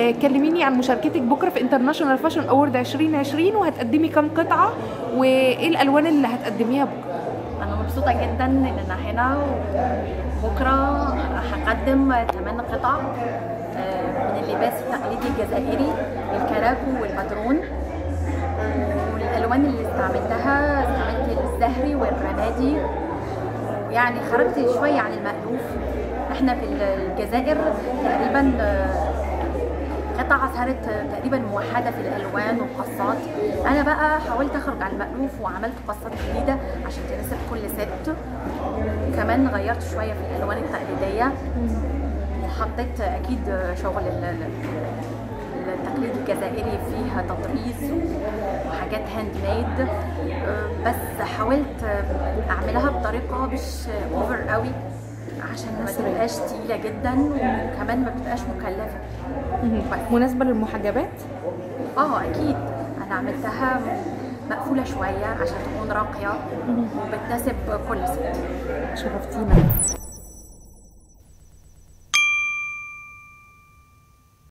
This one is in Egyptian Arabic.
آه، كلميني عن مشاركتك بكره في انترناشونال فاشن اوورد 2020 وهتقدمي كام قطعه وايه الالوان اللي هتقدميها بكره انا مبسوطه جدا ان انا هنا بكره هقدم 8 قطع آه، من اللباس التقليدي الجزائري الكراكو والبدرون والالوان اللي استعملتها استعملت الزهري والرمادي يعني خرجت شويه عن المألوف احنا في الجزائر تقريبا آه، قطعة صارت تقريبا موحدة في الألوان والقصات أنا بقى حاولت أخرج عن المألوف وعملت قصات جديدة عشان تناسب كل ست كمان غيرت شوية في الألوان التقليدية وحطيت أكيد شغل ال- ال- التقليد الجزائري فيها تطريز وحاجات هاند ميد بس حاولت أعملها بطريقة مش أوفر قوي عشان ما مصرية. تبقاش تقيلة جدا وكمان ما بتبقاش مكلفة بس. مناسبه للمحجبات اه اكيد انا عملتها مقفوله شويه عشان تكون راقيه وبتناسب كل ست شرفتينا